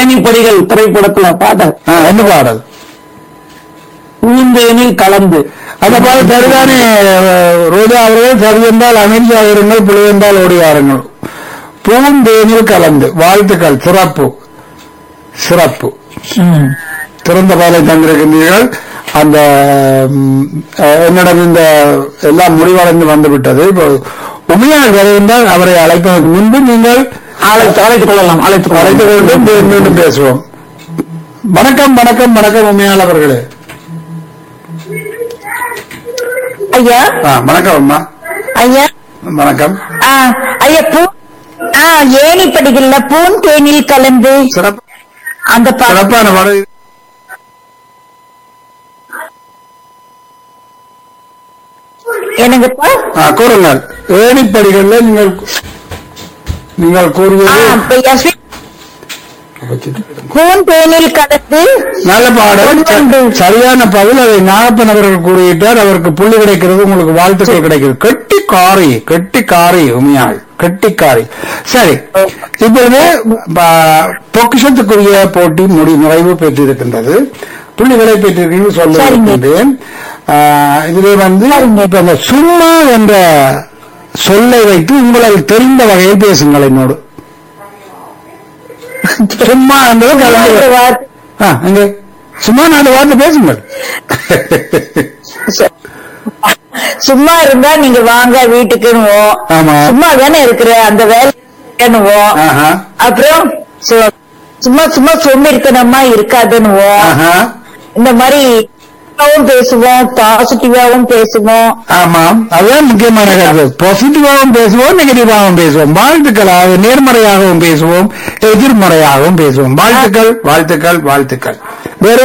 ஏணிப்படிகள் திரைப்படத்துல பாடல் ஆ, என்ன பாடல் பூந்தேனில் கலந்து அந்த பாடல் சரிதானே அஹ், ரோஜா அவர்கள் சரி என்றால் அமைதியாக இருங்கள் புலி என்றால் ஓடி வாருங்கள் பூந்தேனில் கலந்து வாழ்த்துக்கள் சிறப்பு சிறப்பு திறந்த பாலை தந்திருக்கின்றீர்கள் அந்த ம், அஹ், என்னிடம் இந்த எல்லாம் முடிவடைந்து வந்துவிட்டது இப்போ உமையாள் வரைந்தால் அவரை அழைப்பதற்கு முன்பு நீங்கள் அழைத்து அழைத்துக் கொள்ளலாம் அழைத்துக் அழைத்து கொள்ளலாம் கொண்டு மீ- மீண்டும் பேசுவோம் வணக்கம் வணக்கம் வணக்கம் உமையாள் அவர்களே ஐயா ஆ, வணக்கம் அம்மா ஐயா வணக்கம் ஆ, ஐயா பூ ஆ ஏணி படிக்கல பூன் தேனில் கலந்து சிறப்பு அந்த பா- சிறப்பான பாடல் எனக்குப்பா ஆ, கூறுங்கள் ஏணிப்படிகள்ல நீங்கள் நீங்கள் ஆ, கூறுவது இப்ப யஸ்வி- பூன் தேனில் கலந்து நல்ல பாடல் ச- சரியான பதில் அதை நாகப்பன் அவர்கள் கூறிவிட்டார் அவருக்கு புள்ளி கிடைக்கிறது உங்களுக்கு வாழ்த்துக்கள் கிடைக்கிறது கெட்டி காரி கெட்டி காரி உமையாள் கெட்டி காரி சரி இப்பொழுது ப- பொக்கிஷத்துக்குரிய போட்டி முடி நிறைவு பெற்றிருக்கின்றது புள்ளிகளை பெற்றிருக்கீங்க சொல்ல சரிங்க. இருக்கின்றேன் ஆ, இதிலே வந்து இப்ப இந்த சும்மா என்ற சொல்லை வைத்து உங்களுக்கு தெரிந்த வகையில் பேசுங்கள் என்னோடு சும்மா என்பது கலந்து ஒரு வார்த்தை- ஆ, அங்கே சும்மா நாலு வார்த்தை பேசுங்கள் சும்மா இருந்தா நீங்க வாங்க வீட்டுக்குன்னுவோம் ஆமா. சும்மா தானே இருக்கிற அந்த வேலைன்னுவோம் ஆஹா, அப்புறம் சு- சும்மா சும்மா சோம்பேறித்தனமா இருக்காதுன்னுவோம் ஆஹா. இந்த மாதிரி negative-ஆவும் பேசுவோம் பாசிட்டிவாவும் பேசுவோம் ஆமாம் அதுதான் முக்கியமான கருத்து பாசிட்டிவாகவும் பேசுவோம் நெகட்டிவாகவும் பேசுவோம் வாழ்த்துக்களாக நேர்மறையாகவும் பேசுவோம் எதிர்மறையாகவும் பேசுவோம் வாழ்த்துக்கள் வாழ்த்துக்கள் வாழ்த்துக்கள் வேறு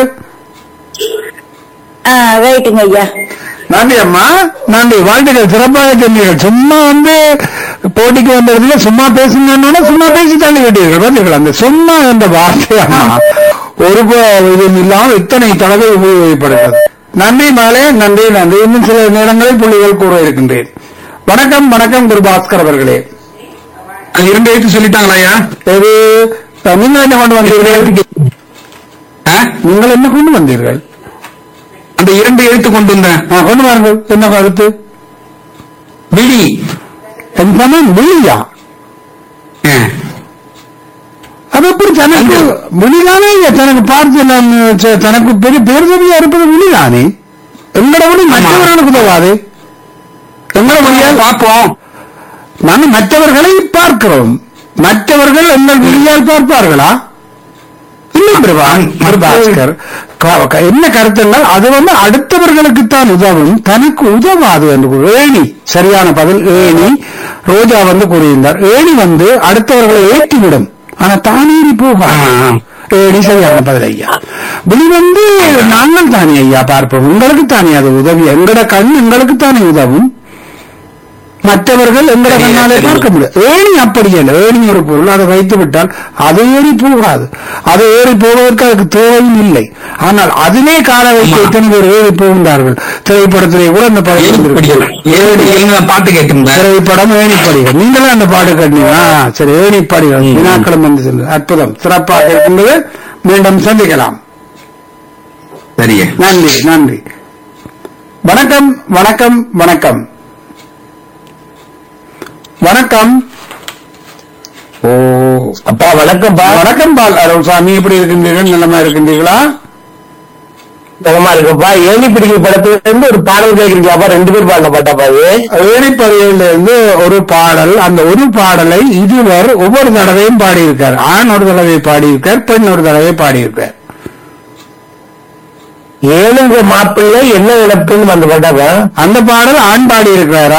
ரைட்டுங்க ஐயா நன்றி அம்மா நன்றி வாழ்த்துக்கள் சிறப்பாக சொன்னீர்கள் சும்மா வந்து போட்டிக்கு வந்த இடத்துல சும்மா பேசுங்கன்னா சும்மா பேசி தள்ளி விட்டீர்கள் பார்த்தீர்கள் அந்த சும்மா என்ற வார்த்தை அம்மா ஒரு ப- இதுவும் இல்லாமல் இத்தனை தடவை உபயோகப்படுகிறது நன்றி மாலே நன்றி நன்றி இன்னும் சில நேரங்களில் புள்ளிகள் கூற இருக்கின்றேன் வணக்கம் வணக்கம் குரு பாஸ்கர் அவர்களே அது இரண்டு எழுத்து சொல்லிட்டாங்களா ஐயா இது நீங்கள் என்ன கொண்டு வந்தீர்கள் ஆ? நீங்கள் என்ன கொண்டு வந்தீர்கள் அந்த இரண்டு எழுத்து கொண்டு வந்தேன் ஆ, கொண்டு வாருங்கள் என்ன கருத்து விழி என் சொன்னேன் விழியா ஆ. அது எப்படி தனக்கு விழிதானே இல்ல தனக்கு பார்த்து நான் ச- தனக்கு பெரிய பேர்தவியா இருப்பது விழிதானே எங்களோட விழி மற்றவர்களுக்கு உதவாது எங்களோட வழியால் பார்ப்போம் நாங்கள் மற்றவர்களை பார்க்கிறோம் மற்றவர்கள் எங்கள் விழியால் பார்ப்பார்களா இல்லை பிரபா பாஸ்கர் க- க- என்ன கருத்துங்கள் அது வந்து அடுத்தவர்களுக்குத்தான் உதவும் தனக்கு உதவாது என்று கூறு. ஏணி சரியான பதில் ஏணி ரோஜா வந்து கூறியிருந்தார் ஏணி வந்து அடுத்தவர்களை ஏற்றிவிடும் ஆனா தானேறி போகா ஏணி சரியான பதில் ஐயா விழி வந்து நாங்கள் தானே ஐயா பார்ப்போம் உங்களுக்கு தானே அது உதவி எங்கட கண் எங்களுக்கு தானே உதவும் மற்றவர்கள் எங்கட சரியா, கண்ணாலே சரி. பார்க்க முடியும் ஏணி அப்படி இல்லை ஏணி ஒரு பொருள் அதை வைத்து விட்டால் அது ஏறி போகாது அது ஏறி போவதற்கு அதுக்கு தேவையும் இல்லை ஆனால் அதிலே கால வைத்து ஆமா. எத்தனை பேர் ஏறி போகின்றார்கள் திரைப்படத்திலே கூட அந்த படம் ஏணிப்படிகள் வந்திருக்கு. ஏணிப்படிகள் நான் பாட்டு கேட்டிருந்தேன் திரைப்படம் ஏணிப்படிகள் நீங்களும் அந்த பாடு கட்டினீங்க சரி ஏணிப்படிகள் ம். வினாக்களும் வந்து சென்று அற்புதம் சிறப்பாக இருக்கின்றது மீண்டும் சந்திக்கலாம் சரியா நன்றி நன்றி வணக்கம் வணக்கம் வணக்கம் வணக்கம் ஓ அப்பா வணக்கம் பா வணக்கம் பால் அருள்சாமி எப்படி இருக்கின்றீர்கள் நலமா இருக்கின்றீர்களா நலமா இருக்குப்பா ஏணி பிடிக்கிற படத்துல இருந்து ஒரு பாடல் கேட்கிறீங்களாப்பா ரெண்டு பேர் பாடின பாட்டாப்பா இது ஏணிப்படியிலிருந்து ஒரு பாடல் அந்த ஒரு பாடலை இருவர் ஒவ்வொரு தடவையும் பாடியிருக்கார் ஆண் ஒரு தடவை பாடியிருக்கார் பெண் ஒரு தடவை பாடியிருக்கார் ஏழுங்க மாப்பிள்ளை என்ன இழப்புன்னு அந்த பாட்டாப்பா அந்த பாடல் ஆண் பாடியிருக்கிறாரா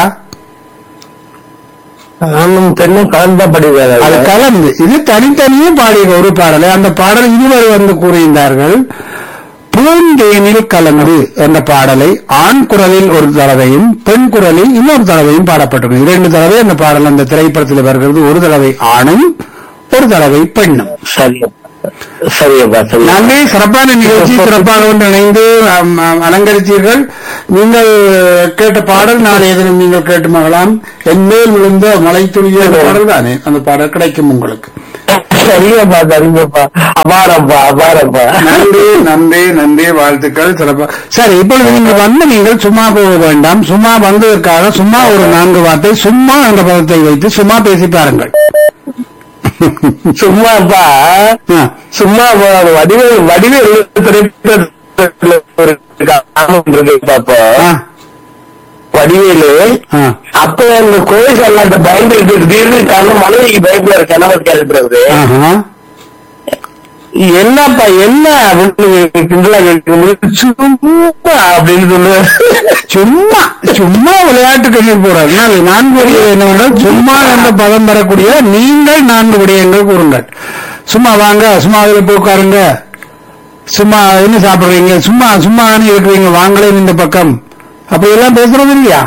ஆணும் பெண்ணும் கலந்தா அது படிக்கிறாரு கலந்து இது தனித்தனியே பாடிய ஒரு பாடலை அந்த பாடல் இருவர் வந்து கூறியிருந்தார்கள் பூந்தேனில் கலந்து என்ற பாடலை ஆண் குரலில் ஒரு தடவையும் பெண் குரலில் இன்னொரு தடவையும் பாடப்பட்டிருக்கும் இரண்டு தடவை அந்த பாடல் அந்த திரைப்படத்தில் வருகிறது ஒரு தடவை ஆணும் ஒரு தடவை பெண்ணும் சரி சரியப்பா சரி நன்றி சிறப்பான நிகழ்ச்சி சிறப்பாக ஒன்று இணைந்து அம், அம், அலங்கரித்தீர்கள் நீங்கள் கேட்ட பாடல் நாளை எதிரும் நீங்கள் கேட்டு மகளாம் என் மேல் விழுந்த மலை துளிய பாடல் தானே அந்த பாடல் கிடைக்கும் உங்களுக்கு சரிங்கப்பா சரிங்கப்பா அபாரப்பா அபாரப்பா நன்றி நன்றி நன்றி வாழ்த்துக்கள் சிறப்பா சரி இப்பொழுது நீங்கள் வந்து நீங்கள் சும்மா போக வேண்டாம் சும்மா வந்ததற்காக சும்மா ஒரு நான்கு வார்த்தை சும்மா என்ற பதத்தை வைத்து சும்மா பேசி பாருங்கள் சும்மாப்பா ஆ. சும்மா போ- வடிவேல் வடிவேல் திரைப்படத்துல ஒரு காரணம் இருக்குப்பா அப்போ ஆ, வடிவேலு ஆ. அப்ப அந்த கோயில் அல்லாட்ட பயந்துட்டு திடீர்னு காரணம் மனைவிக்கு பயப்படுற கணவர் கேள்விப்படுறது ஆஹா. என்னப்பா என்ன அப்படின்னு கிண்டலா கேட்கும்போது சும்மா அப்படின்னு சொல்லுவேன் சும்மா சும்மா விளையாட்டு கண்ணீர் போறாரு அதனால நான்கு விடயம் என்னவென்றால் சும்மா என்ற பதம் பெறக்கூடிய நீங்கள் நான்கு விடயங்கள் கூறுங்கள் சும்மா வாங்க சும்மா அதுல போக்காருங்க சும்மா என்ன சாப்பிடுறீங்க சும்மா சும்மா தானே இருக்கிறீங்க வாங்களே இந்த பக்கம் அப்படி எல்லாம் பேசுறது இல்லையா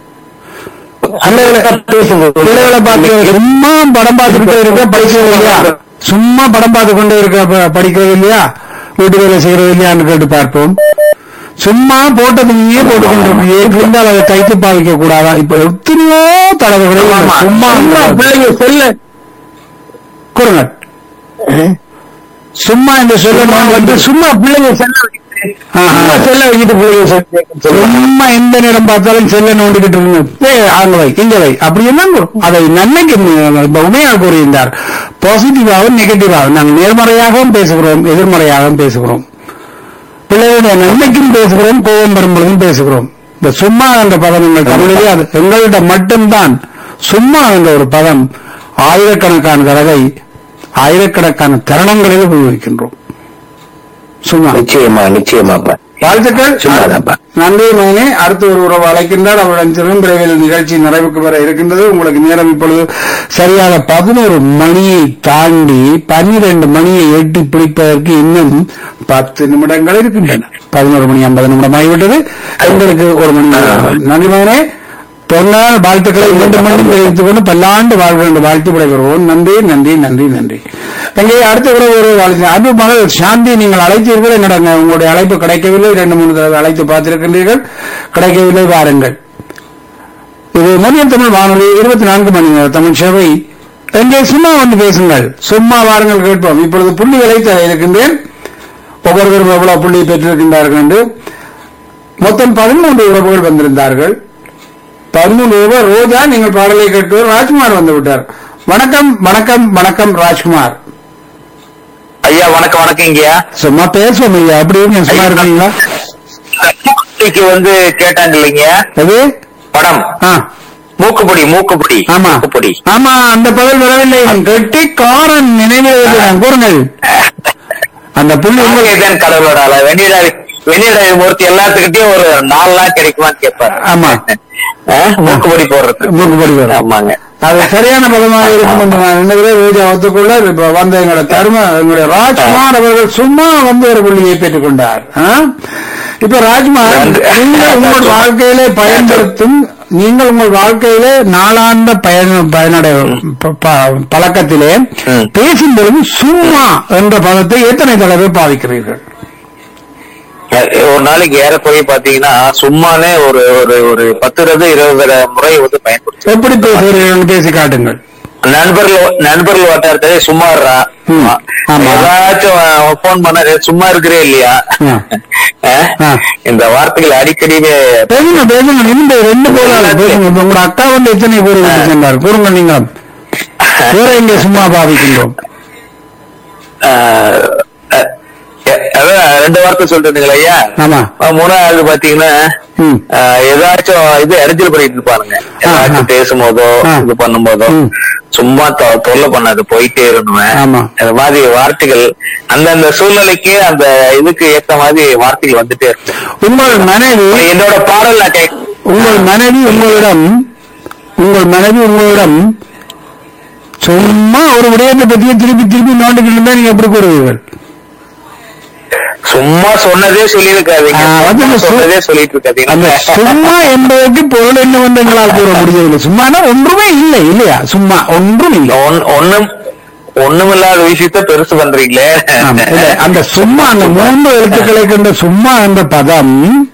பேசுங்க பிள்ளைகளை பார்த்து சும்மா படம் பார்த்துக்கிட்டே இருக்க படிக்கிறது இல்லையா சும்மா படம் பார்த்து கொண்டே இருக்க ப- படிக்கிறது இல்லையா வீட்டு வேலை செய்யறது இல்லையான்னு கேட்டு பார்ப்போம் சும்மா போட்டது நீயே போட்டு கொண்டிருக்கீங்க இருந்தால் அதை தைத்து பாவிக்க கூடாதா இப்ப எத்தனையோ தடவைகளை ஆமா. சும்மா சும்மா பிள்ளைங்க செல்ல கூறுங்க சும்மா இந்த சொல்ல வந்து சும்மா பிள்ளைங்க செல்ல வைக்கிட்டு ஆஹா. சும்மா செல்ல வைக்கிட்டு பிள்ளைங்க செல்ல சும்மா எந்த நேரம் பார்த்தாலும் செல்ல நோண்டிக்கிட்டு இருக்கு ஏய், அங்க வை இங்க வை அப்படி எல்லாம் கூறும். அதை நன்மைக்கு இப்ப உண்மையாக கூறியிருந்தார் பாசிட்டிவாகவும் நெகட்டிவாகவும் நாங்கள் நேர்மறையாகவும் பேசுகிறோம் எதிர்மறையாகவும் பேசுகிறோம் பிள்ளைகளுடைய நன்மைக்கும் பேசுகிறோம் கோபம் வரும்பொழுதும் பேசுகிறோம் இந்த சும்மா என்ற பதம் எங்கள் தமிழிலே அது எங்கள்கிட்ட மட்டும்தான் சும்மா என்ற ஒரு பதம் ஆயிரக்கணக்கான தடவை ஆயிரக்கணக்கான தருணங்களில் உபயோகிக்கின்றோம் சும்மா நிச்சயமா நிச்சயமாப்பா வாழ்த்துக்கள் சும்மாதான்ப்பா. நன்றி மகனே அடுத்த ஒரு உறவு அழைக்கின்றார் அவருடன் சிறும் விரைவில் நிகழ்ச்சி நிறைவுக்கு வர இருக்கின்றது உங்களுக்கு நேரம் இப்பொழுது சரியாக பதினோரு மணியை தாண்டி பன்னிரண்டு மணியை எட்டி பிடிப்பதற்கு இன்னும் பத்து நிமிடங்கள் இருக்கின்றன பதினோரு மணி ஐம்பது நிமிடம் ஆகிவிட்டது எங்களுக்கு ஒரு மணி நேரம். நன்றி மகனே பொன்னாள் வாழ்த்துக்களை இரண்டு மணி தெரிவித்துக் கொண்டு பல்லாண்டு வாழ்க என்று வாழ்த்து விடைபெறுவோம் நன்றி நன்றி நன்றி நன்றி எங்கே அடுத்த உறவு ஒரு வாழ்த்து அன்பு மகள் சாந்தி நீங்கள் அழைத்தீர்கள் என்னடங்க உங்களுடைய அழைப்பு கிடைக்கவில்லை இரண்டு மூணு தடவை அழைத்து பார்த்திருக்கின்றீர்கள் கிடைக்கவில்லை வாருங்கள் இது மதியம் தமிழ் வானொலி இருபத்தி நான்கு மணி நேர தமிழ் சேவை எங்கே சும்மா வந்து பேசுங்கள் சும்மா வாருங்கள் கேட்போம் இப்பொழுது புள்ளிகளை தர இருக்கின்றேன் ஒவ்வொருவரும் எவ்வளவு புள்ளி பெற்றிருக்கின்றார்கள் என்று மொத்தம் பதிமூன்று உறவுகள் வந்திருந்தார்கள் பதிமூன்று ரூபாய் ரோஜா நீங்கள் பாடலை கேட்பவர் ராஜ்குமார் வந்து விட்டார் வணக்கம் வணக்கம் வணக்கம் ராஜ்குமார் ஐயா வணக்கம் வணக்கம் இங்கயா சும்மா பேசுவோம் ஐயா அப்படி இருக்கீங்க சும்மா இருக்கீங்களா இன்னைக்கு வந்து கேட்டாங்க இல்லைங்க எது படம் ஆ மூக்குப்பொடி மூக்குப்பொடி ஆமா மூக்குப்பொடி ஆமா அந்த பதில் வரவில்லை கெட்டிக்காரன் நினைவில் நான் கூறுங்கள் அந்த புள்ளி உங்கள் தான் கடவுளோட ஆளா வெண்ணிலா வெண்ணிலா மூர்த்தி எல்லாத்துக்கிட்டையும் ஒரு நாலு நாள் கிடைக்குமான்னு கேட்பாரு ஆமா. ஆ, மூக்குப்பொடி போடுறது மூக்குப்பொடி போடுறது. ஆமாங்க அது சரியான பதமாக இருக்கும் என்று நான் நினைக்கிறேன் ரோஜா ஒத்துக்கொள்ள இப்ப வந்த எங்களோட தர்ம எங்களுடைய ராஜ்குமார் அவர்கள் சும்மா வந்து ஒரு புள்ளியை பெற்றுக் கொண்டார் ஆ? இப்ப ராஜ்குமார் நீங்கள் உங்கள் வாழ்க்கையிலே பயன்படுத்தும் நீங்கள் உங்கள் வாழ்க்கையிலே நாளாந்த பயண பயனடைய ப- ப- பழக்கத்திலே ம். பேசும்பொழுது சும்மா என்ற பதத்தை எத்தனை தடவை பாதிக்கிறீர்கள் ஒரு நாளைக்கு ஏறக்குறைய பாத்தீங்கன்னா சும்மானே ஒரு ஒரு ஒரு பத்து இருந்து இருபது முறை வந்து பயன்படுத்தும் எப்படி பேசுகிறீர்கள் பேசி காட்டுங்கள் நண்பர்கள் நண்பர்கள் வட்டாரத்திலே சும்மா இருறா. ம். ஆமா. ஏதாச்சும் போன் பண்ண "டேய், சும்மா இருக்கிறே இல்லையா ஆ. ஆ? ஆ. இந்த வார்த்தைகள் அடிக்கடி பேசுங்க பேசுங்க இந்த ரெண்டு பேரால பேசுங்க இப்ப உங்க அக்கா வந்து எத்தனை பேர் வீட்டுக்கு சென்றார் கூறுங்க நீங்க வேற எங்க சும்மா பாவிக்கின்றோம் ஆஹ், அஹ், அதான் ரெண்டு வார்த்தை சொல்றீங்களா ஐயா ஆமா அஹ் மூணாவது பாத்தீங்கன்னா ம். ஆஹ், ஏதாச்சும் இது இடைஞ்சல் பண்ணிட்டு இருப்பானுங்க ஏதாச்சும் ஆ. பேசும்போதோ ஆ. இது பண்ணும்போதோ ம். சும்மா தொ- தொல்லை பண்ணாது போயிட்டே இருந்துவேன் ஆமா. அந்த மாதிரி வார்த்தைகள் அந்தந்த சூழ்நிலைக்கு அந்த இதுக்கு ஏத்த மாதிரி வார்த்தைகள் வந்துட்டே இருக்கும் உங்கள் மனைவி என்னோட பாடல் நான் கேட்க உங்கள் மனைவி உங்களிடம் உங்கள் மனைவி உங்களிடம் சும்மா ஒரு விடயத்தை பத்தியே திருப்பி திருப்பி நோண்டிக்கிட்டு இருந்தா நீங்க எப்படி கூறுவீர்கள் சும்மா சொன்னதே சொல்லியிருக்காதீங்க ஆ, வந்து சும்மா அந்த சு- சொன்னதே சொல்லிட்டு அந்த இருக்காதீங்க சும்மா என்பதற்கு பொருள் என்ன வந்து எங்களால் கூற முடியவில்லை சும்மானா ஒன்றுமே இல்லை இல்லையா சும்மா ஒன்றும் இல்லை ஒன்- ஒண்ணும் ஒண்ணுமில்லாத விஷயத்த பெருசு பண்றீங்களே ஆமா. இல்ல, அந்த சும்மா அந்த மூன்று எழுத்துக்களை கொண்ட சும்மா என்ற பதம்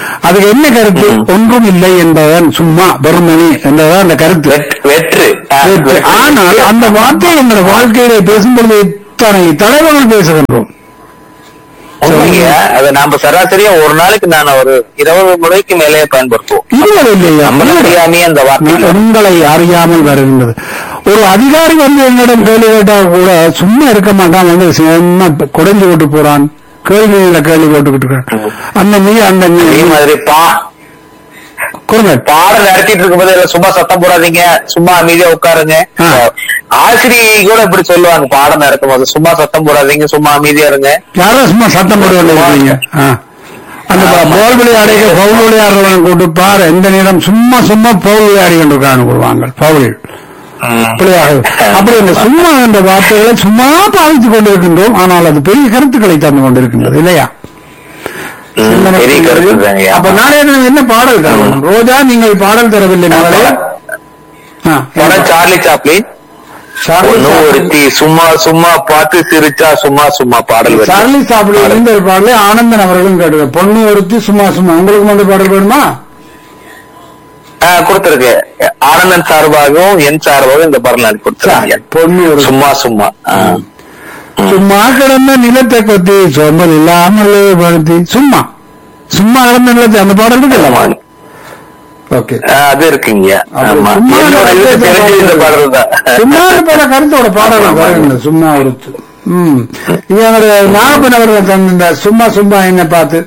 அதுக்கு என்ன கருத்து ஒன்றும் இல்லை என்பதுதான் சும்மா வெறுமனே என்பதுதான் அந்த கருத்து வெற்- வெற்று ஆ, வெற்று. வெற்று. ஆனால் அந்த வார்த்தை எங்கள் வாழ்க்கையிலே பேசும்பொழுது இத்தனை தலைவர்கள் பேசுகின்றோம் உண்மைங்க அதை நாம சராசரியா ஒரு நாளைக்கு நான் ஒரு இருபது முறைக்கு மேலே பயன்படுத்துவோம் இருபது இல்லையா நம்மள அறியாமையே அந்த வார்த்தை உங்களை அறியாமல் வருகின்றது ஒரு அதிகாரி வந்து என்னிடம் கேள்வி கேட்டா கூட சும்மா இருக்க மாட்டான் வந்து சும்மா குடைஞ்சு போட்டு போறான் கேள்வியில கேள்வி போட்டுக்கிட்டு இருக்கான் அந்த நீ அந்த நீ அதே மாதிரி பா கொடுங்க பாடம் நடத்திட்டு இருக்கும்போது எல்லாம் சும்மா சத்தம் போடாதீங்க சும்மா அமைதியா உட்காருங்க ஆ. ஆசிரியை கூட இப்படி சொல்லுவாங்க பாடம் நடத்தும் போது சும்மா சத்தம் போடாதீங்க சும்மா அமைதியா இருங்க யாரோ சும்மா சத்தம் போட்டு இருக்கீங்க அந்த போல் விளையாடுக பவுல் விளையாடுறவன் கூட்டு பாரு எந்த நேரம் சும்மா சும்மா பவுல் விளையாடி கொண்டிருக்காங்க கூடுவாங்க பவுல் விளையாடு அப்படி இந்த சும்மா என்ற வார்த்தைகளை சும்மா பாவித்துக் கொண்டிருக்கின்றோம் ஆனால் அது பெரிய கருத்துக்களை தந்து கொண்டிருக்கின்றது இல்லையா ம், பெரிய கருத்து தாங்கய்யா. அப்ப நாளைய தினம் என்ன பாடல் தரணும் ரோஜா நீங்கள் பாடல் தரவில்லை மகளே ஆ, படம் சார்லி சாப்ளின் சார்லி ஒன்னும் சாப்ளின். ஒருத்தி சும்மா சும்மா பார்த்து சிரிச்சா சும்மா சும்மா பாடல் வருது. சார்லி சாப்பிடு இருந்த ஒரு பாடலே ஆனந்தன் அவர்களும் கேட்டு பொண்ணு ஒருத்தி சும்மா சும்மா உங்களுக்கு மட்டும் பாடல் வேணுமா ஆ, கொடுத்திருக்கு ஆனந்தன் சார்பாகவும் என் சார்பாகவும் இந்த பாடல் நான் கொடுத்துருக்கேன் பொண்ணு ஒரு சும்மா சும்மா ஆ. சும்மா கிடந்த நிலத்தை கொத்தி சோம்பல் இல்லாமல் படுத்தி சும்மா சும்மா கிடந்த நிலத்தை அந்த பாடல் ஆமா. இருக்குல்ல ஓகே ஆ, அது இருக்குங்க அப்படி ஆமா சும்மா என்னோட கிடந்த இதுக்கு தெரிஞ்சு இந்த பாடல் தான் சும்மா பல கருத்தோட பாடல் பாருங்க சும்மா ஒருத்து ம் இது என்னோட நாகப்பன் அவர்கள் தந்த சும்மா சும்மா என்ன பார்த்து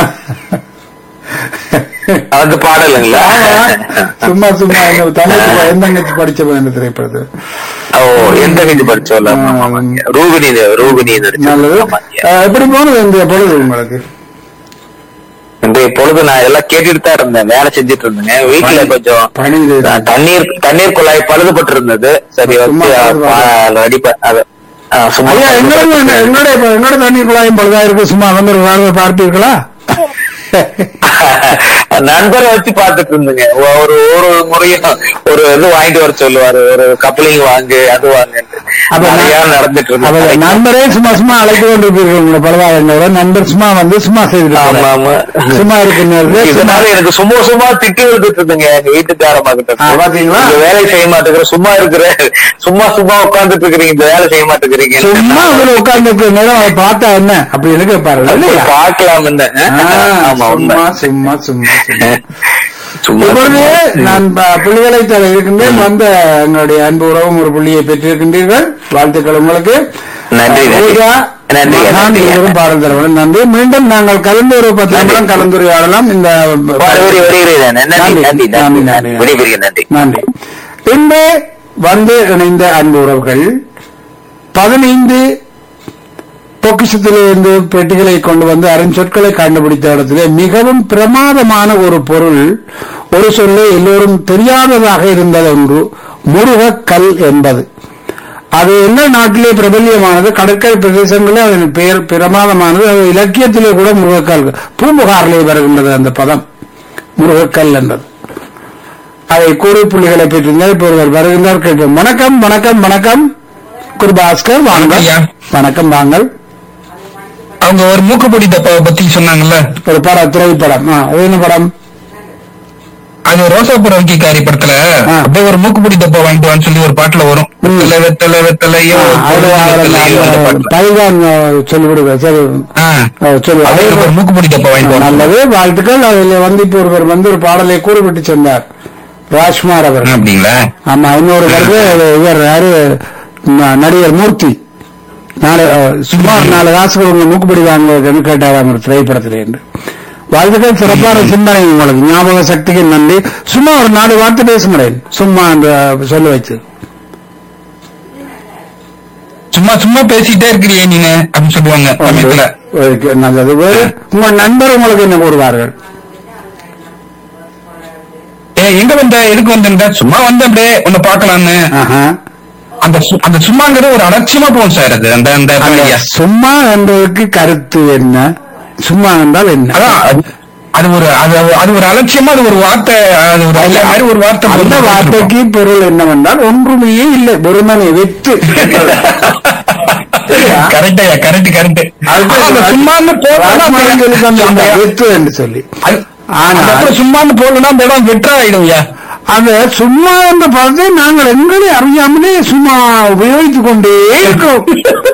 அந்த பாடலுங்களா ஆமா. சும்மா சும்மா என்ன தங்கச்சி ப- என் தங்கச்சி படிச்சவன் இந்த திரைப்படத்து ஓ எந்த கஞ்சி படிச்சோம்ல ஆ. ரூபினி ரூபினி நல்லது நடிச்சது அஹ், எப்படி போனது இந்த பொழுது உங்களுக்கு இன்றைய பொழுது நான் எல்லாம் கேட்டுட்டு தான் இருந்தேன் வேலை செஞ்சுட்டு இருந்தேங்க வீட்டுல கொஞ்சம் பணி இது. நான் தண்ணீர் தண்ணீர் குழாய் பழுதுபட்டு இருந்தது சரி சும்மா வச்சு பழுது ரெடி அது ஆ, சும்மா ஐயா எங்களுடைய எங்களுடைய எங்களுடைய தண்ணீர் குழாயும் பழுதா இருக்கு சும்மா வந்து ஒரு வாழ்வை பார்ப்பீர்களா நண்பரை வச்சு பாத்துட்டு இருந்தேங்க ஒ- ஒரு ஒரு முறையும் ஒரு இது வாங்கிட்டு வர சொல்லுவாரு ஒரு கப்ளிங் வாங்கு அது வாங்குன்ட்டு அப்ப நான்- நிறைய நடந்துட்டு அப்ப இருந்தேன் நண்பரே சும்மா சும்மா அழைத்து கொண்டிருப்பீர்கள் உங்களை பரவாயில்லை நண்பர் சும்மா வந்து சும்மா செய்து ஆமா ஆமா சும்மா இருக்கு நேரத்துல சும்மா இதனால எனக்கு சும்மா சும்மா திட்டி விழுந்துட்டு இருந்தீங்க எங்க வீட்டுக்காரமா கிட்ட ஆ, பாத்தீங்களா? இந்த வேலை செய்ய மாட்டேங்கிற சும்மா இருக்கிற சும்மா சும்மா உட்கார்ந்துட்டு இருக்கிறீங்க இந்த வேலை செய்ய மாட்டேங்கிறீங்க சும்மா அதுல உட்கார்ந்து நேரம் அதை பார்த்தா என்ன அப்படி எனக்கு பாரு இல்லையா பார்க்கலாம் ஆ, ஆமா உண்மை சும்மா சும்மா சும்மா சும்மா சும்மா இப்பொழுது சும்மா. நான் ப- புள்ளிகளை தர இருக்கின்றேன் வந்த எங்களுடைய அன்பு உறவும் ஒரு புள்ளியை பெற்றிருக்கின்றீர்கள் வாழ்த்துக்கள் உங்களுக்கு நன்றி, நன்றி. பூஜா, நன்றி, மகான் நன்றி. இருவரும் பாடல் தரவேன் நன்றி மீண்டும் நாங்கள் கலந்து ஒரு பத்து நன்றி. நிமிடம் கலந்துரையாடலாம் இந்த வருகிறேன், வருகிறேன். நன்றி நன்றி, நன்றி நன்றி, நன்றி நன்றி. நன்றி விடைபெறுகிறேன் நன்றி நன்றி பின்பு வந்து இணைந்த அன்பு உறவுகள் பதினைந்து பொக்கிஷத்திலிருந்து பெட்டிகளை கொண்டு வந்து அருஞ்சொற்களை கண்டுபிடித்த இடத்திலே மிகவும் பிரமாதமான ஒரு பொருள் ஒரு சொல்லை எல்லோரும் தெரியாததாக இருந்தது ஒன்று முருகக்கல் என்பது அது எல்லா நாட்டிலே பிரபல்யமானது கடற்கரை பிரதேசங்களில் அதன் பெயர் பிரமாதமானது அது இலக்கியத்திலே கூட முருகக்கல் பூம்புகாரிலே வருகின்றது அந்த பதம் முருகக்கல் என்பது அதை கூறி புள்ளிகளை பெற்றிருந்தார் இப்போ ஒருவர் வருகின்றார் கேட்போம் வணக்கம் வணக்கம் வணக்கம் குருபாஸ்கர் வாங்க ஐயா. வணக்கம் வாங்கள் அவங்க ஒரு மூக்குப்பொடி டப்பாவை பத்தி சொன்னாங்கல்ல ஒரு படம் திரைப்படம் ஆ, அது என்ன படம் அது ரோசாப்புர வங்கிக்காரி படத்துல ஆ. அப்படியே ஒரு மூக்குப்பொடி டப்பா வாங்கிட்டு வான்னு சொல்லி ஒரு பாட்டுல வரும் ம். வெத்தலை வெத்தலை வெத்தலையோ ஆ, அதுல அவர் அந்த- வெத்தலையோ அந்த அந்த பாட்டுல. பைதான் சொல்லிவிடுங்க சரி ஆ. ஆ, சொல்லு அதுக்கு ஒரு மூக்குப்பொடி டப்பா வாங்கிட்டு வரணும் நல்லது வாழ்த்துக்கள் அதில் வந்து இப்போ ஒருவர் வந்து ஒரு பாடலை கூறிவிட்டு சென்றார் ராஜ்குமார் அவர் அப்படிங்களா ஆமா இன்னொரு வருது இவர் யாரு ந- நடிகர் மூர்த்தி நாலு அஹ், சுமார் நாலு காசுகள் உங்க மூக்குப்படி வாங்குவதுன்னு கேட்டாராம் ஒரு திரைப்படத்தில் என்று வாழ்த்துக்கள் சிறப்பான சிந்தனை உங்களுக்கு ஞாபக சக்திக்கு நன்றி சும்மா ஒரு நாலு வார்த்தை பேச முடியும் சும்மா அந்த சொல்ல வச்சு சும்மா சும்மா பேசிட்டே இருக்கிறியே நீனு அப்படின்னு சொல்லுவாங்க சமயத்துல ஓகே, நல்லது வேறு உங்க நண்பர் உங்களுக்கு என்ன கூறுவார்கள் ஏ எங்க வந்த எதுக்கு வந்தேன்டா சும்மா வந்த அப்படியே உன்னை பாக்கலான்னு ஆஹா. அந்த சு- அந்த சும்மாங்கிறது ஒரு அலட்சியமா போகும் சார் அது அந்த அந்த அந்த ஐயா. சும்மா என்பதற்கு கருத்து என்ன சும்மா என்றால் என்ன அதான் அது- அது ஒரு அது அது ஒரு அலட்சியமா அது ஒரு வார்த்தை அது ஒரு அந்த மாதிரி ஒரு வார்த்தை அந்த போட்டு வார்த்தைக்கு பொருள் என்னவென்றால் ஒன்றுமே இல்லை வெறுமனை வெற்று கரெக்ட் கரெக்ட் கரெக்ட் அதுக்கு சும்மான்னு போட்டா ராஜ்குமாரன் சொல்லி தந்தாங்க, அந்த- வெற்று என்று சொல்லி அது- ஆனால் அப்புறம் சும்மான்னு போடணும்னா அந்த இடம் வெற்றா ஆயிடும்யா அந்த சும்மா என்ற பதத்தை நாங்கள் எங்களை அறியாமலே சும்மா உபயோகித்துக் கொண்டே இருக்கிறோம்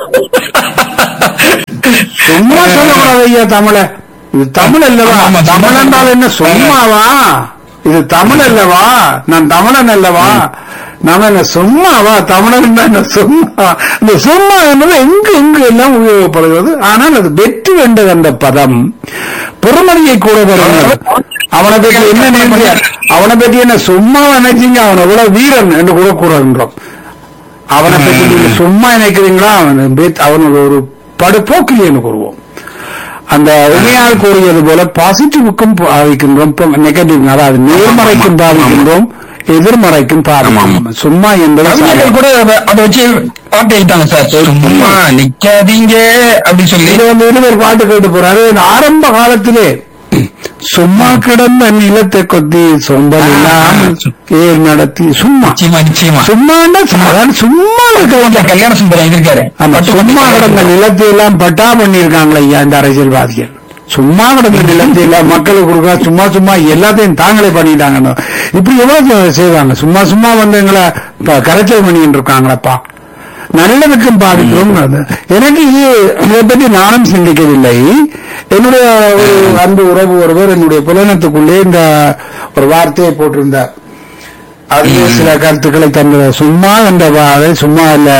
சும்மா சொல்லக்கூடாது ஐயா தமிழ இது தமிழ் அல்லவா ஆமா, சும்மா தமிழ் என்றால் என்ன சும்மாவா இது தமிழ் அல்லவா நான் தமிழன் அல்லவா நம்ம என்ன சும்மாவா தமிழன் என்றால் என்ன சும்மா இந்த சும்மா என்பது எங்கு எங்கு எல்லாம் உபயோகப்படுகிறது ஆனால் அது வெற்றி வேண்டது அந்த பதம் புறமணியை கூட வருகிறது அவனை பற்றி என்ன நினைக்கிற அவனை பற்றி என்ன சும்மா நினைச்சீங்க அவன் எவ்வளவு வீரன் என்று கூட கூறுகின்றோம் அவனை பற்றி நீங்க சும்மா நினைக்கிறீங்களா அவன் பேத்- அவனோட ஒரு படுபோக்கிலின்னு கூறுவோம் அந்த உண்மையால் கூறியது போல பாசிட்டிவுக்கும் பாவிக்கின்றோம் நெகட்டிவ் அதாவது நேர்மறைக்கும் பாவிக்கின்றோம் எதிர்மறைக்கும் பாவிக்கின்றோம் சும்மா என்பது கவிஞர்கள் சாதாரண. கூட அத- அதை வச்சு பாட்டு எழுதிட்டாங்க சார் சும்மா நிக்காதீங்க அப்படி சொல்லி இது வந்து இருவர் பாட்டு கேட்டு போறாரு இந்த ஆரம்ப காலத்திலே சும்மா கிடந்த நிலத்தை கொத்தி சொந்தம் இல்லாமல் ஏர் நடத்தி சும்மா நிச்சயமா நிச்சயமா சும்மாண்டா சாதாரண சும்மா இருக்க இந்த கல்யாண சுந்தரம் இருக்காரு ஆமா சும்மா கிடந்த நிலத்தை எல்லாம் பட்டா பண்ணிருக்காங்களே ஐயா இந்த அரசியல்வாதிகள் சும்மா கிடந்த நிலத்தை எல்லாம் மக்களுக்கு கொடுக்க சும்மா சும்மா எல்லாத்தையும் தாங்களே பண்ணிட்டாங்கன்னு இப்படி எவ்வளவு செய்வாங்க சும்மா சும்மா வந்து எங்களை ப- கரைச்சல் பண்ணிட்டு இருக்காங்களப்பா நல்லதுக்கும் பாதிக்கும் அது. எனக்கு இது இதை பற்றி நானும் சிந்திக்கவில்லை என்னுடைய ஒரு அன்பு உறவு ஒருவர் என்னுடைய புலனத்துக்குள்ளே இந்த ஒரு வார்த்தையை போட்டிருந்தார் அதிலே சில கருத்துக்களை தந்த சும்மா என்ற வாதை சும்மா இல்ல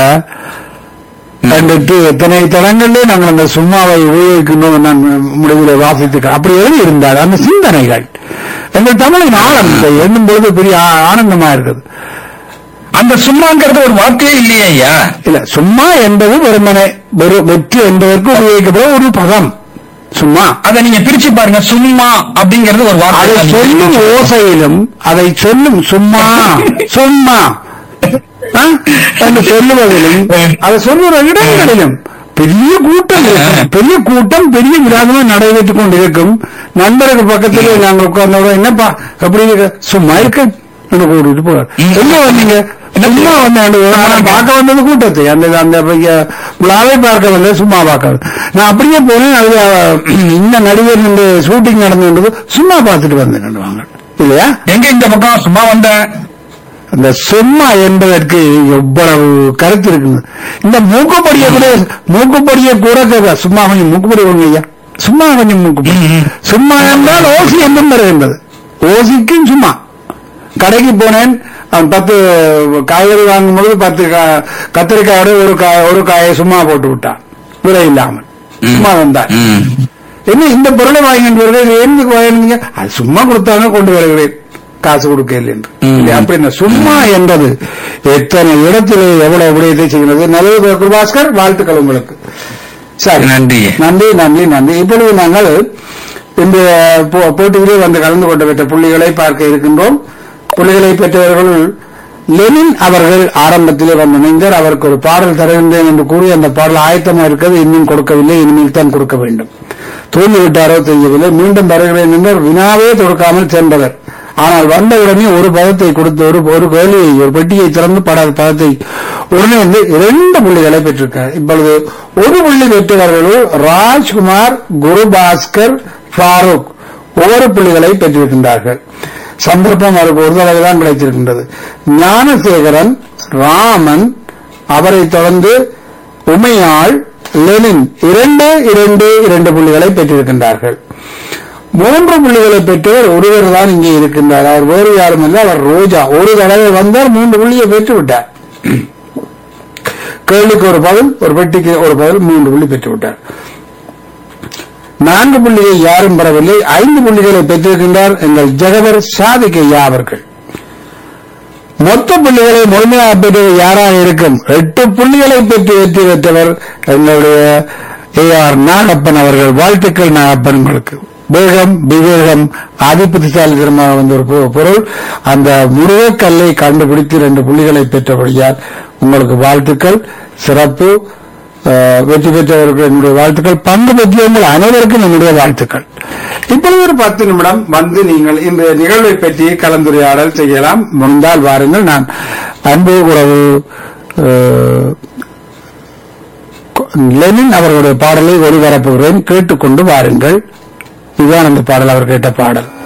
கண்டுட்டு எத்தனை தளங்களிலே நாங்கள் அந்த சும்மாவை உபயோகிக்கின்றோம் நான் முடிவில் வாசித்து அப்படி எழுதி இருந்தார் அந்த சிந்தனைகள் எங்கள் தமிழின் ஆழம் இதை எண்ணும் பொழுது பெரிய ஆ- ஆனந்தமா இருக்குது அந்த சும்மாங்கிறது ஒரு வார்த்தையே இல்லையே ஐயா இல்ல சும்மா என்பது வெறுமனே வெறு வெற்றி என்பதற்கு உபயோகிக்கப்படும் ஒரு பதம் சும்மா அதை நீங்க பிரிச்சு பாருங்க சும்மா அப்படிங்கிறது ஒரு அதை வார்த்தை சொல்லும் ஓசையிலும் அதை சொல்லும் சும்மா சும்மா ஆ? என்று சொல்லுவதிலும் அதை சொல்லுற இடங்களிலும் பெரிய கூட்டம் இருக்கும். பெரிய கூட்டம் பெரிய விராதமா நடைபெற்றுக் கொண்டிருக்கும் நண்பர்கள் பக்கத்திலே நாங்கள் உட்கார்ந்தோட என்னப்பா எப்படி இருக்க சும்மா இருக்க என்று கூட்டிட்டு போறார் எங்க வந்தீங்க சும்மா வந்தேன் நான் பார்க்க வந்தது கூட்டத்தை அந்த அந்த பைய விழாவை பார்க்க வந்தது சும்மா பார்க்க வந்தேன். நான் அப்படியே போனேன் அது அஹ், இந்த நடிகர் இந்த ஷூட்டிங் நடந்தது சும்மா பார்த்துட்டு வந்தேன் வாங்க இல்லையா எங்க இந்த பக்கம் சும்மா வந்தேன் அந்த சும்மா என்பதற்கு எவ்வளவு கருத்து இருக்குது இந்த மூக்குப்படிய கூட மூக்குப்படிய கூட கேட்க சும்மா கொஞ்சம் மூக்குப்படி கொடுங்க ஐயா சும்மா கொஞ்சம் மூக்குப்படி ம், ம். சும்மா என்றால் ஓசி என்றும் வருகின்றது ஓசிக்கும் சும்மா கடைக்கு போனேன் அவன் பத்து காய்கறி வாங்கும் பொழுது பத்து கா- கத்திரிக்காயோட ஒரு காய் ஒரு காயை சும்மா போட்டு விட்டான் விலை இல்லாமல் சும்மா வந்தான் என்ன இந்த பொருளை வாங்கிட்டு வருகிறேன் இது என்னதுக்கு வாங்கினீங்க அது சும்மா கொடுத்தாங்க கொண்டு வருகிறேன் காசு கொடுக்கல என்று இல்லை, அப்படி என்ன சும்மா என்பது எத்தனை இடத்திலே எவ்வளவு விடயத்தை செய்கிறது நல்லது குருபாஸ்கர் வாழ்த்துக்கள் உங்களுக்கு சரி நன்றி. நன்றி நன்றி நன்றி இப்பொழுது நாங்கள் இந்த போ- போட்டியிலே வந்து கலந்து கொண்டு பெற்ற புள்ளிகளை பார்க்க இருக்கின்றோம் புள்ளிகளை பெற்றவர்கள் லெனின் அவர்கள் ஆரம்பத்திலே வந்து இணைந்தார் அவருக்கு ஒரு பாடல் தருகின்றேன் என்று கூறி அந்த பாடல் ஆயத்தமா இருக்கிறது இன்னும் கொடுக்கவில்லை இனிமேல் தான் கொடுக்க வேண்டும் தூங்கி விட்டாரோ தெரியவில்லை மீண்டும் வருகிறேன் என்றார் வினாவே தொடுக்காமல் சென்றவர் ஆனால் வந்தவுடனே ஒரு பதத்தை கொடுத்து ஒரு ஒரு கேள்வியை ஒரு பெட்டியை திறந்து பட பதத்தை உடனே வந்து இரண்டு புள்ளிகளை பெற்றிருக்கார் இப்பொழுது ஒரு புள்ளி பெற்றவர்கள் ராஜ்குமார் குருபாஸ்கர் ஃபாரூக் ஒவ்வொரு புள்ளிகளை பெற்றிருக்கின்றார்கள் சந்தர்ப்பம் அவருக்கு ஒரு தடவை தான் கிடைத்திருக்கின்றது ஞானசேகரன் ராமன் அவரை தொடர்ந்து உமையாள் லெனின் இரண்டு இரண்டு இரண்டு புள்ளிகளை பெற்றிருக்கின்றார்கள் மூன்று புள்ளிகளை பெற்றவர் ஒருவர் தான் இங்கே இருக்கின்றார் அவர் வேறு யாரும் இல்லை அவர் ரோஜா ஒரு தடவை வந்தார் மூன்று புள்ளியை பெற்று விட்டார் கேள்விக்கு ஒரு பதில் ஒரு பெட்டிக்கு ஒரு பதில் மூன்று புள்ளி பெற்று விட்டார் நான்கு புள்ளியை யாரும் பெறவில்லை ஐந்து புள்ளிகளை பெற்றிருக்கின்றார் எங்கள் ஜெகவர் சாதிக்கையா அவர்கள் மொத்த புள்ளிகளை முழுமையாக பெற்றது யாராக இருக்கும் எட்டு புள்ளிகளை பெற்று வெற்றி பெற்றவர் எங்களுடைய ஏ ஆர் நாகப்பன் அவர்கள் வாழ்த்துக்கள் நாகப்பன் உங்களுக்கு வேகம் விவேகம் ஆதிபுத்திசாலித்தனமாக வந்த ஒரு பொ- பொருள் அந்த முருகக்கல்லை கண்டுபிடித்து ரெண்டு புள்ளிகளை பெற்றபடியால் உங்களுக்கு வாழ்த்துக்கள் சிறப்பு அஹ், வெற்றி பெற்றவருக்கு என்னுடைய வாழ்த்துக்கள் பங்கு பெற்றவங்கள் அனைவருக்கும் என்னுடைய வாழ்த்துக்கள் இப்பொழுது ஒரு பத்து நிமிடம் வந்து நீங்கள் இந்த நிகழ்வை பற்றி கலந்துரையாடல் செய்யலாம் முடிந்தால் வாருங்கள் நான் அன்பு உறவு அஹ், லெனின் அவர்களுடைய பாடலை ஒளிபரப்புகிறேன் கேட்டுக்கொண்டு வாருங்கள் இதுதான் அந்த பாடல் அவர் கேட்ட பாடல்